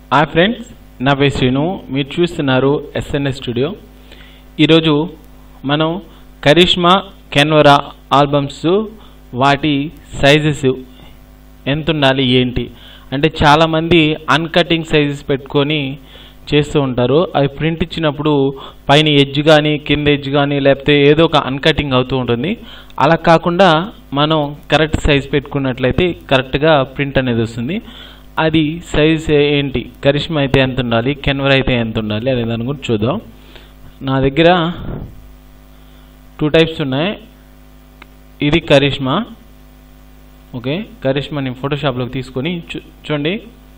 hi friends నా పేరు శ్రీను మీరు చూస్తున్నారు ఎస్ఎన్ఎస్ స్టూడియో ఈరోజు మనం కరిష్మా కెన్వరా ఆల్బమ్స్ వాటి సైజెస్ ఎంత ఉండాలి ఏంటి అంటే చాలామంది అన్కటింగ్ సైజెస్ పెట్టుకొని చేస్తూ ఉంటారు అవి ప్రింట్ ఇచ్చినప్పుడు పైన ఎడ్జ్ కానీ కింద ఎడ్జ్ కానీ లేకపోతే ఏదో ఒక అన్కటింగ్ అవుతూ ఉంటుంది అలా కాకుండా మనం కరెక్ట్ సైజ్ పెట్టుకున్నట్లయితే కరెక్ట్గా ప్రింట్ అనేది వస్తుంది అది సైజ్ ఏంటి కరిష్మా అయితే ఎంత ఉండాలి కెన్వర్ అయితే ఎంత ఉండాలి అనే దాని గురించి చూద్దాం నా దగ్గర టూ టైప్స్ ఉన్నాయి ఇది కరిష్మా ఓకే కరిష్మాని ఫోటోషాప్లోకి తీసుకొని చూ చూడండి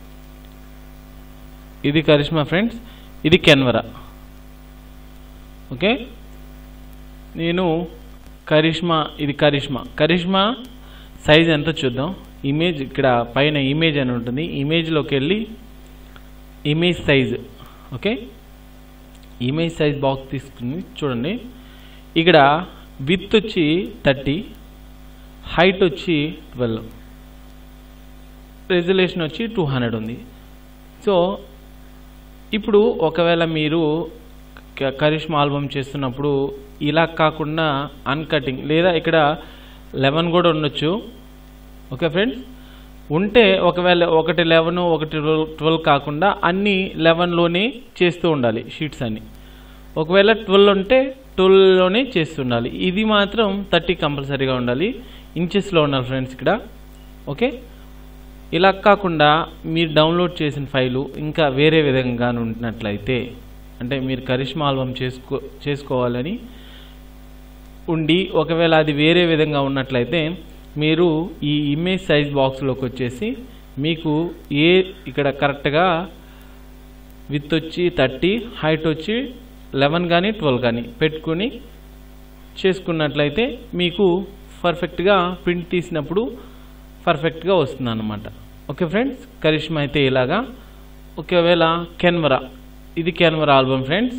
ఇది కరిష్మా ఫ్రెండ్స్ ఇది కెన్వరా ఓకే నేను కరిష్మా ఇది కరిష్మా కరిష్మా సైజ్ ఎంత చూద్దాం ఇమేజ్ ఇక్కడ పైన ఇమేజ్ అని ఉంటుంది ఇమేజ్లోకి వెళ్ళి image size okay image size box తీసుకుని చూడండి ఇక్కడ విత్ వచ్చి థర్టీ హైట్ వచ్చి ట్వెల్వ్ రెజల్యూషన్ వచ్చి టూ హండ్రెడ్ ఉంది సో ఇప్పుడు ఒకవేళ మీరు క- కరిష్మా ఆల్బమ్ చేస్తున్నప్పుడు ఇలా కాకుండా అన్కటింగ్ లేదా ఇక్కడ లెవెన్ కూడా ఉండొచ్చు ఓకే ఫ్రెండ్స్ ఉంటే ఒకవేళ ఒకటి లెవెన్ ఒకటి ట్వెల్వ్ కాకుండా అన్ని లెవెన్లోనే చేస్తూ ఉండాలి షీట్స్ అన్ని ఒకవేళ ట్వెల్వ్ ఉంటే ట్వెల్వ్లోనే చేస్తుండాలి ఇది మాత్రం థర్టీ కంపల్సరీగా ఉండాలి ఇంచెస్లో ఉండాలి ఫ్రెండ్స్ ఇక్కడ ఓకే ఇలా కాకుండా మీరు డౌన్లోడ్ చేసిన ఫైలు ఇంకా వేరే విధంగా ఉంటున్నట్లయితే అంటే మీరు కరిష్మా ఆల్బమ్ చేసుకో చేసుకోవాలని ఉండి ఒకవేళ అది వేరే విధంగా ఉన్నట్లయితే మీరు ఈ ఇమేజ్ సైజ్ బాక్స్లోకి వచ్చేసి మీకు ఏ ఇక్కడ కరెక్ట్గా విత్ వచ్చి థర్టీ హైట్ వచ్చి లెవెన్ కానీ ట్వెల్వ్ కానీ పెట్టుకుని చేసుకున్నట్లయితే మీకు పర్ఫెక్ట్గా ప్రింట్ తీసినప్పుడు పర్ఫెక్ట్గా వస్తుంది అన్నమాట ఓకే ఫ్రెండ్స్ కరిష్మా అయితే ఇలాగా ఒకవేళ కెన్వరా ఇది కెన్వరా ఆల్బమ్ ఫ్రెండ్స్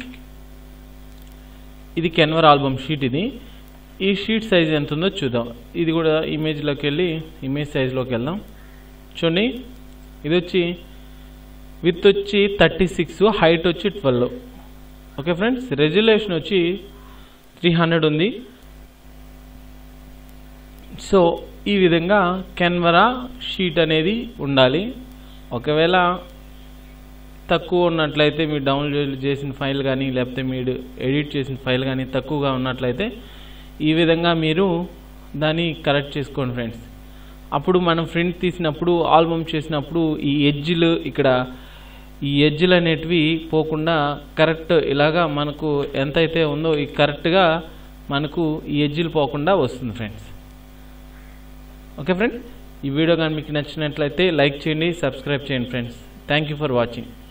ఇది కెన్వరా ఆల్బమ్ షీట్ ఇది ఈ షీట్ సైజ్ ఎంత ఉందో చూద్దాం ఇది కూడా ఇమేజ్లోకి వెళ్ళి ఇమేజ్ సైజ్లోకి వెళ్దాం చూడండి ఇది వచ్చి విత్ వచ్చి థర్టీ సిక్స్ హైట్ వచ్చి ట్వెల్వ్ ఓకే ఫ్రెండ్స్ రెజల్యూషన్ వచ్చి త్రీ హండ్రెడ్ ఉంది సో ఈ విధంగా కెన్వరా షీట్ అనేది ఉండాలి ఒకవేళ తక్కువ ఉన్నట్లయితే మీరు డౌన్లోడ్ చేసిన ఫైల్ కానీ లేకపోతే మీరు ఎడిట్ చేసిన ఫైల్ కానీ తక్కువగా ఉన్నట్లయితే ఈ విధంగా మీరు దాన్ని కరెక్ట్ చేసుకోండి ఫ్రెండ్స్ అప్పుడు మనం ప్రింట్ తీసినప్పుడు ఆల్బమ్ చేసినప్పుడు ఈ ఎడ్జ్లు ఇక్కడ ఈ ఎడ్జ్లు అనేటివి పోకుండా కరెక్ట్ ఇలాగా మనకు ఎంతైతే ఉందో ఈ కరెక్ట్గా మనకు ఈ ఎడ్జ్లు పోకుండా వస్తుంది ఫ్రెండ్స్ ఓకే ఫ్రెండ్ ఈ వీడియో కానీ మీకు నచ్చినట్లయితే లైక్ చేయండి సబ్స్క్రైబ్ చేయండి friends thank you for watching